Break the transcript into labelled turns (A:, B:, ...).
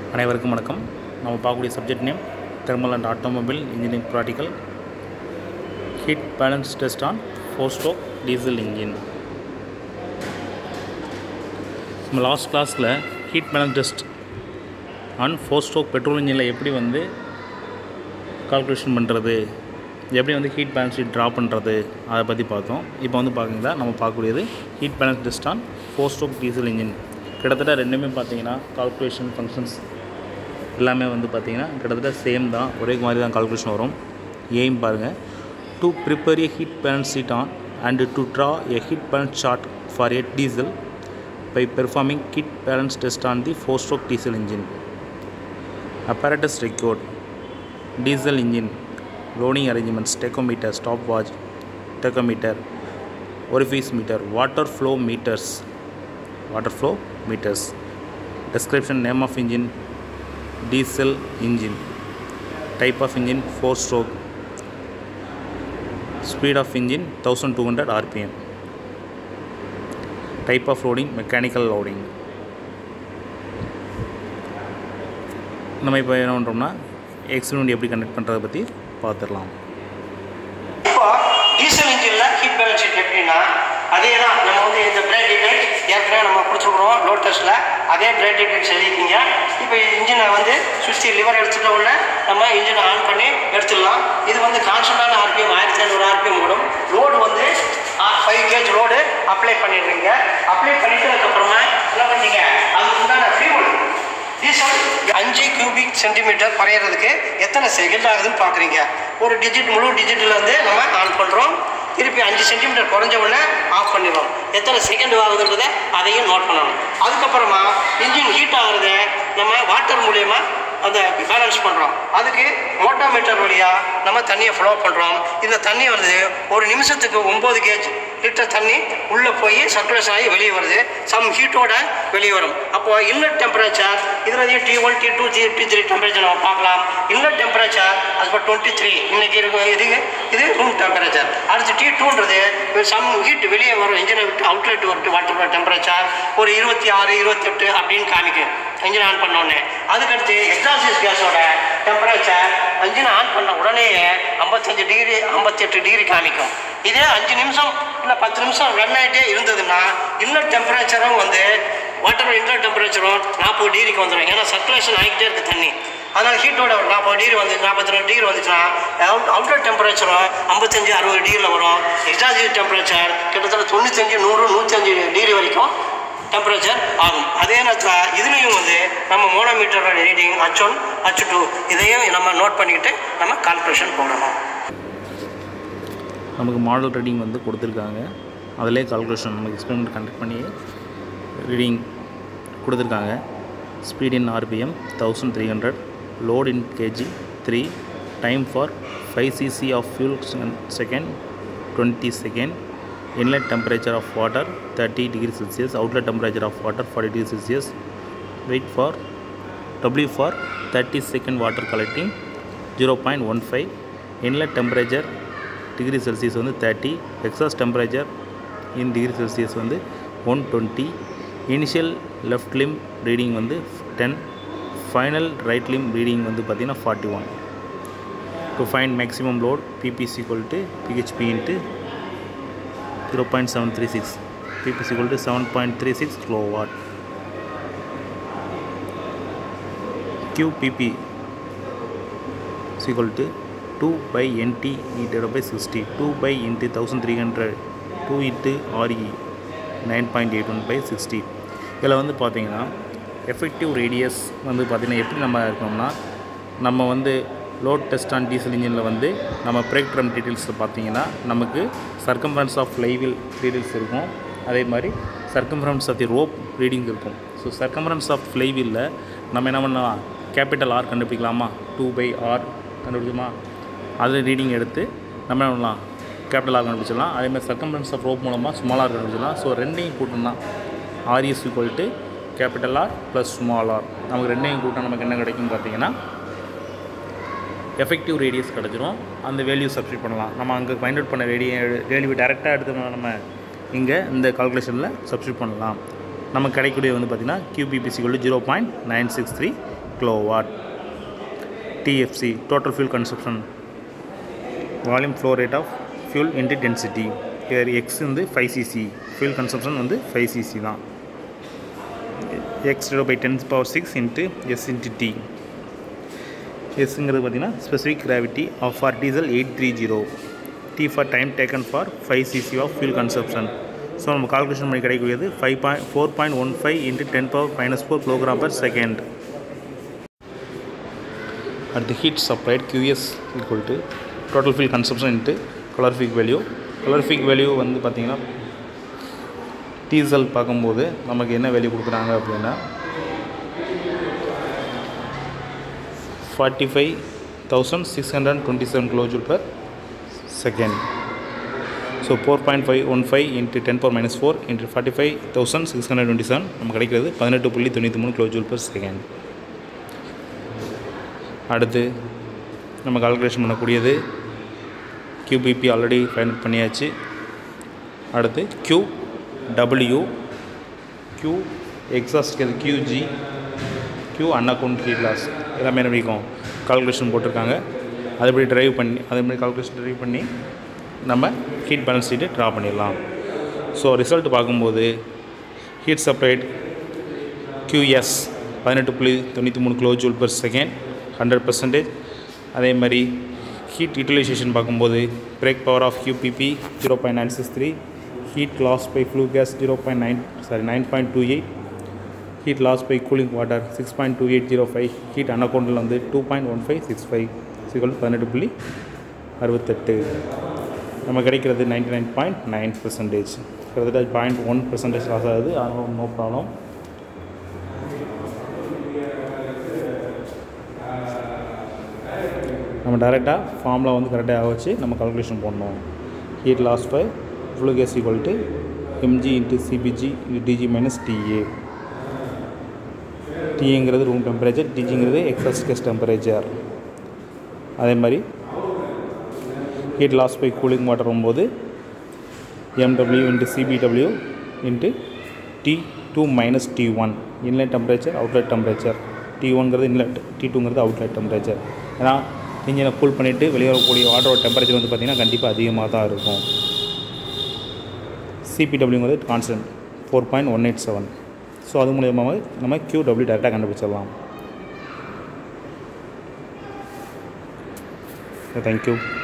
A: அனைவருக்கும் வணக்கம் நம்ம பார்க்கக்கூடிய subject name thermal and automobile engineering practical heat balance test on four stroke diesel engine நம்ம லாஸ்ட் கிளாஸில் heat balance test on four stroke petrol இன்ஜினில் எப்படி வந்து கால்குலேஷன் பண்ணுறது எப்படி வந்து ஹீட் பேலன்ஸ் ஷீட் ட்ரா பண்ணுறது அதை பற்றி பார்த்தோம் இப்போ வந்து பார்த்தீங்கன்னா நம்ம பார்க்கக்கூடியது heat balance test on four stroke diesel engine கிட்டத்தட்ட ரெண்டுமே பார்த்தீங்கன்னா கால்குலேஷன் ஃபங்க்ஷன்ஸ் எல்லாமே வந்து பார்த்தீங்கன்னா கிட்டத்தட்ட சேம் தான் ஒரே மாதிரி தான் கால்குலேஷன் வரும் எய்ம் பாருங்கள் to prepare a heat balance sheet on and to draw a heat balance chart for a diesel by performing kit balance test on the four stroke diesel engine. Apparatus record diesel engine loading arrangements tachometer stopwatch tachometer orifice meter water flow meters water flow meters description name of engine diesel engine type of engine four stroke speed of engine 1200 rpm type of loading mechanical loading நம்ம இப்போ என்ன பண்ணுறோம்னா experiment எப்படி conduct பண்ணுறதை பற்றி பார்த்துடலாம்
B: இப்போ diesel இன்ஜினில் ஹீட் பேலன்ஸ் ஷீட் எப்படின்னா அதே தான் நம்ம வந்து இந்த பிளேட் டீடைல்ஸ் ஏற்கனவே நம்ம கொடுத்துருக்குறோம் லோட் டெஸ்ட்டில் அதே பிளேட் டீடைல்ஸ் எழுதிக்கிங்க இப்போ இன்ஜினை வந்து சுவிட்ச் லிவர் எடுத்துட்ட உடனே நம்ம இன்ஜினை ஆன் பண்ணி எடுத்துடலாம் இது வந்து கான்ஸ்டன்டான ஆர்பிஎம் ஆயிரத்தி ஐநூறு ஆர்பிஎம் ஓடும் லோடு வந்து ஃபைவ் கேஜ் லோடு அப்ளை பண்ணிடுறீங்க அப்ளை பண்ணிட்டதுக்கப்புறமா என்ன பண்ணீங்க அதுக்கு உண்டான ஃபியூல் டீசல் அஞ்சு கியூபிக் சென்டிமீட்டர் குறையிறதுக்கு எத்தனை செகண்ட் ஆகுதுன்னு பார்க்குறீங்க ஒரு டிஜிட் முழு டிஜிட்டில் வந்து நம்ம ஆன் பண்ணுறோம் திருப்பி அஞ்சு சென்டிமீட்டர் குறைஞ்ச உடனே ஆஃப் பண்ணிடுறோம் எத்தனை செகண்ட் ஆகுதுன்றதை அதையும் நோட் பண்ணணும் அதுக்கப்புறமா இன்ஜின் ஹீட் ஆகுறத நம்ம வாட்டர் மூலயமா அந்த பேலன்ஸ் பண்ணுறோம் அதுக்கு மோட்டோமீட்டர் வழியாக நம்ம தண்ணியை ஃப்ளோ பண்ணுறோம் இந்த தண்ணி வந்து ஒரு நிமிஷத்துக்கு ஒம்பது கேஜ் லிட்டர் தண்ணி உள்ளே போய் சர்க்குலேஷன் ஆகி வெளியே வருது சம் ஹீட்டோட வெளியே வரும் அப்போ இன்னட் டெம்பரேச்சர் இதில் T one T two T T three temperature நம்ம பார்க்கலாம் இன்னட் டெம்பரேச்சர் அது இப்போ டுவெண்ட்டி த்ரீ இன்னைக்கு இருக்கும் இது இது ரூம் டெம்பரேச்சர் அடுத்து டி டூன்றது சம் ஹீட் வெளியே வரும் இன்ஜினை விட்டு அவுட்லெட் வரட்டு வாட்டர் டெம்பரேச்சர் ஒரு இருபத்தி ஆறு இருபத்தெட்டு அப்படின்னு காமிக்கும் இன்ஜின் ஆன் பண்ண உடனே அதுக்கடுத்து எக்ஸாசிஸ் கேஸோட டெம்பரேச்சர் இன்ஜின் ஆன் பண்ண உடனேயே ஐம்பத்தஞ்சு டிகிரி ஐம்பத்தெட்டு டிகிரி காமிக்கும் இதே அஞ்சு நிமிஷம் இல்லை பத்து நிமிஷம் ரன் ஆகிட்டே இருந்ததுன்னா இன்னர் டெம்பரேச்சரும் வந்து வாட்டர் இன்னர் டெம்பரேச்சரும் நாற்பது டிகிரிக்கு வந்துடும் ஏன்னா சர்க்குலேஷன் ஆகிக்கிட்டே இருக்குது தண்ணி அதனால் ஹீட்டோட ஒரு நாற்பது டிகிரி வந்து நாற்பத்தி ரெண்டு டிகிரி வந்துச்சுன்னா அவுட் அவுட்டர் டெம்பரேச்சரும் ஐம்பத்தஞ்சு அறுபது டிகிரியில் வரும் எக்ஸாஜிக் டெம்பரேச்சர் கிட்டத்தட்ட தொண்ணூத்தஞ்சு நூறு நூற்றஞ்சு டிகிரி வரைக்கும் டெம்பரேச்சர் ஆகும் அதே நேரத்தில் இதுலேயும் வந்து நம்ம மோனோமீட்டரோட reading H one H two இதையும் நம்ம நோட் பண்ணிக்கிட்டு நம்ம கால்குலேஷன் போடணும்
A: நமக்கு மாடல் ரீடிங் வந்து கொடுத்துருக்காங்க அதிலே கால்குலேஷன் நமக்கு எக்ஸ்பெரிமெண்ட் கண்டக்ட் பண்ணி ரீடிங் கொடுத்துருக்காங்க speed in RPM thousand three hundred load in kg three time for five cc of fuel second twenty second inlet temperature of water 30 degree celsius outlet temperature of water 40 degree celsius wait for w for 30 second water collecting 0.15 inlet temperature degree celsius வந்து 30 exhaust temperature in degree celsius வந்து 120 initial left limb reading வந்து 10 final right limb reading வந்து பார்த்தீங்கன்னா 41 to find maximum load pp is equal to php into 0.736 pp is equal to 7.36 kilowatt qpp is equal to 2 by nt divided by 60 2 by into 1300 2 into re 9.81 by 60 இதில் வந்து பார்த்தீங்கன்னா effective radius வந்து பார்த்திங்கன்னா எப்படி நம்ம இருக்கணும்னா நம்ம வந்து லோட் டெஸ்ட் ஆன் டீசல் இன்ஜினில் வந்து நம்ம பிரேக் ட்ரம் டீட்டெயில்ஸில் பார்த்தீங்கன்னா நமக்கு சர்க்கம்ஃபரன்ஸ் ஆஃப் ஃப்ளைவில் டீட்டெயில்ஸ் இருக்கும் அதே மாதிரி circumference of the rope reading இருக்கும் ஸோ சர்க்கம்ஃபரன்ஸ் ஆஃப் ஃப்ளைவில்ல நம்ம என்ன பண்ணலாம் கேபிட்டல் ஆர் கண்டுபிடிக்கலாமா டூ பை ஆர் கண்டுபிடிக்குமா அதில் ரீடிங் எடுத்து நம்ம என்ன பண்ணலாம் கேபிட்டல் ஆர் கண்டுபிடிச்சிடலாம் அதேமாதிரி சர்க்கம்ஃபரன்ஸ் ஆஃப் ரோப் மூலமாக ஸ்மால் ஆர் கண்டுபிடிச்சிடலாம் ஸோ ரெண்டையும் கூட்டணும் R is equal to capital R plus small R நமக்கு ரெண்டையும் கூட்டம் நமக்கு என்ன கிடைக்கும் பார்த்தீங்கன்னா எஃபெக்டிவ் ரேடியஸ் கிடச்சிரும் அந்த வேல்யூ சப்ஸ்டியூட் பண்ணலாம் நம்ம அங்கே ஃபைண்ட் அவுட் பண்ண ரேடிய வேல்யூ டேரெக்டாக எடுத்து நம்ம இங்கே இந்த கால்குலேஷனில் சப்ஸ்டியூட் பண்ணலாம் நமக்கு கிடைக்கக்கூடிய வந்து பார்த்திங்கன்னா கியூபிபிசிக்குள்ள zero point nine six three kilowatt TFC total fuel consumption volume flow rate of fuel into density இயர் எக்ஸ் வந்து ஃபைவ் சிசி ஃபியூல் கன்சப்ஷன் வந்து ஃபைவ் சிசி தான் X by ten power six into S into T எஸ்ங்கிறது பார்த்தீங்கன்னா specific gravity of for diesel eight three zero T for time taken for five cc of fuel consumption so நம்ம calculation பண்ணி கிடைக்கக்கூடியது five point four point one five into ten power minus four kilogram per second அடுத்து heat supplied QS equal to total fuel consumption into calorific value calorific value வந்து பார்த்திங்கன்னா diesel பார்க்கும்போது நமக்கு என்ன value கொடுக்குறாங்க அப்படின்னா forty five thousand six hundred twenty seven kilojoule per second so four point five one five into ten power minus four into forty five thousand six hundred twenty seven நமக்கு கிடைக்கிறது பதினெட்டு புள்ளி தொண்ணூற்றி மூணு கிலோஜூல் பர் செகண்ட் அடுத்து நம்ம calculation பண்ணக்கூடியது QBP already find பண்ணியாச்சு அடுத்து Q W Q exhaust QG Q unaccounted heat loss எல்லாமே என்ன பண்ணிக்கும் கால்குலேஷன் போட்டிருக்காங்க அதுபடி ட்ரைவ் பண்ணி அதேமாதிரி கால்குலேஷன் ட்ரைவ் பண்ணி நம்ம ஹீட் பேலன்ஸ் ஷீட்டு ட்ரா பண்ணிடலாம் ஸோ ரிசல்ட் பார்க்கும்போது ஹீட் சப்ளைட் QS பதினெட்டு புள்ளி தொண்ணூற்றி மூணு kilo joule per second hundred percentage அதே மாதிரி ஹீட் யூட்டிலைசேஷன் பார்க்கும்போது brake power of QPP zero point nine six three heat loss by flue gas zero point nine sorry nine point two eight heat loss by cooling water six point two eight zero five heat அன்அக்கௌண்ட்டில் வந்து two point one five six five சிக்கல் பதினெட்டு புள்ளி அறுபத்தெட்டு நம்ம கிடைக்கிறது ninety nine point nine percentage கிட்டத்தட்ட point one percentage loss ஆகுது அதனால் நோ ப்ராப்ளம் நம்ம டேரெக்டாக ஃபார்மில் வந்து கரெக்டாக வச்சு நம்ம கால்குலேஷன் பண்ணணும் heat loss by flue gas equal to MG into CPG into TG minus TA டிஏங்கிறது ரூம் டெம்பரேச்சர் டிஜிங்கிறது எக்ஸாஸ்ட் கேஸ் டெம்பரேச்சர் அதே மாதிரி heat loss by cooling water வரும்போது MW into CPW into T two minus T one inlet temperature outlet temperature T ஒன்ங்கிறது inlet T டூங்கிறது outlet temperature ஏன்னா இன்ஜினை cool பண்ணிவிட்டு வெளியே வரக்கூடிய வாட்டரோட டெம்பரேச்சர் வந்து பார்த்திங்கன்னா கண்டிப்பாக அதிகமாக தான் இருக்கும் சிபிடபிள்யூங்கிறது constant four point one eight seven so அது மூலியமாக நம்ம QW டேரெக்டாக கண்டுபிடிச்சிடலாம் தேங்க்யூ